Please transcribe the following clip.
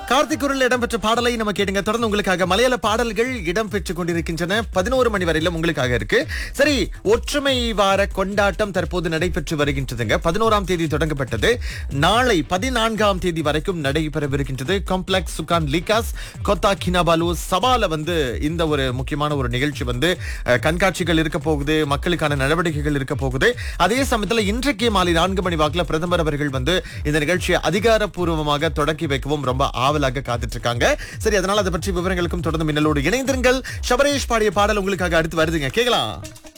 கார்த்திக் குரல் இடம்பெற்ற பாடலை நம்ம கேட்டுங்க தொடர்ந்து உங்களுக்காக மலையாள பாடல்கள் இடம்பெற்றுக் கொண்டிருக்கின்றன பதினோரு மணி வரையிலும் உங்களுக்காக இருக்கு சரி ஒற்றுமை வார கொண்டாட்டம் தற்போது நடைபெற்று வருகின்றதுங்க பதினோராம் தேதி தொடங்கப்பட்டது நாளை பதினான்காம் தேதி வரைக்கும் நடைபெறவிருக்கின்றது complex Sukan Likas Kota Kinabalu சபால வந்து இந்த ஒரு முக்கியமான ஒரு நிகழ்ச்சி வந்து அஹ், கண்காட்சிகள் இருக்க போகுது மக்களுக்கான நடவடிக்கைகள் இருக்க போகுது அதே சமயத்துல இன்றைக்கு மாலை நான்கு மணி வாக்குல பிரதமர் அவர்கள் வந்து இந்த நிகழ்ச்சியை அதிகாரப்பூர்வமாக தொடக்கி வைக்கவும் ரொம்ப ஆவலாக காத்துட்டு இருக்காங்க சரி அதனால அதை பற்றி விவரங்களுக்கும் தொடர்ந்து மின்னலோடு இணைந்திருங்கள் ஷபரேஷ் பாடிய பாடல் உங்களுக்காக அடுத்து வருதுங்க கேக்கலாம்